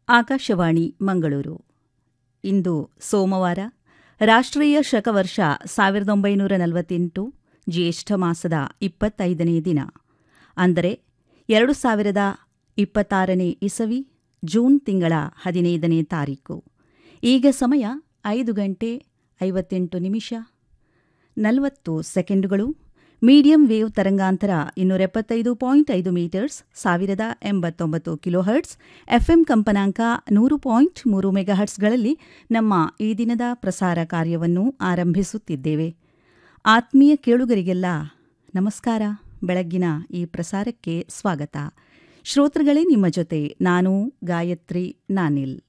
ಆಕಾಶವಾಣಿ ಮಂಗಳೂರು ಇಂದು ಸೋಮವಾರ ರಾಷ್ಟ್ರೀಯ ಶಕವರ್ಷ ಸಾವಿರದ ಒಂಬೈನೂರ ನಲವತ್ತೆಂಟು ಜ್ಯೇಷ್ಠ ಮಾಸದ ಇಪ್ಪತ್ತೈದನೇ ದಿನ ಅಂದರೆ ಎರಡು ಸಾವಿರದ ಇಪ್ಪತ್ತಾರನೇ ಇಸವಿ ಜೂನ್ ತಿಂಗಳ ಹದಿನೈದನೇ ತಾರೀಕು ಈಗ ಸಮಯ ಐದು ಗಂಟೆ ಐವತ್ತೆಂಟು ನಿಮಿಷ ನಲವತ್ತು ಸೆಕೆಂಡುಗಳು ಮೀಡಿಯಂ ವೇವ್ ತರಂಗಾಂತರ ಇನ್ನೂರ ಎಪ್ಪತ್ತೈದು ಪಾಯಿಂಟ್ ಐದು ಮೀಟರ್ಸ್ ಸಾವಿರದ ಎಂಬತ್ತೊಂಬತ್ತು ಕಿಲೋಹರ್ಟ್ಸ್ ಎಫ್ಎಂ ಕಂಪನಾಂಕ ನೂರು ಪಾಯಿಂಟ್ ಮೂರು ಮೆಗಾಹರ್ಟ್ಸ್ಗಳಲ್ಲಿ ನಮ್ಮ ಈ ದಿನದ ಪ್ರಸಾರ ಕಾರ್ಯವನ್ನು ಆರಂಭಿಸುತ್ತಿದ್ದೇವೆ ಆತ್ಮೀಯ ಕೇಳುಗರಿಗೆಲ್ಲ ನಮಸ್ಕಾರ ಬೆಳಗ್ಗಿನ ಈ ಪ್ರಸಾರಕ್ಕೆ ಸ್ವಾಗತ ಶ್ರೋತೃಗಳೇ ನಿಮ್ಮ ಜೊತೆ ನಾನು ಗಾಯತ್ರಿ ನಾನಿಲ್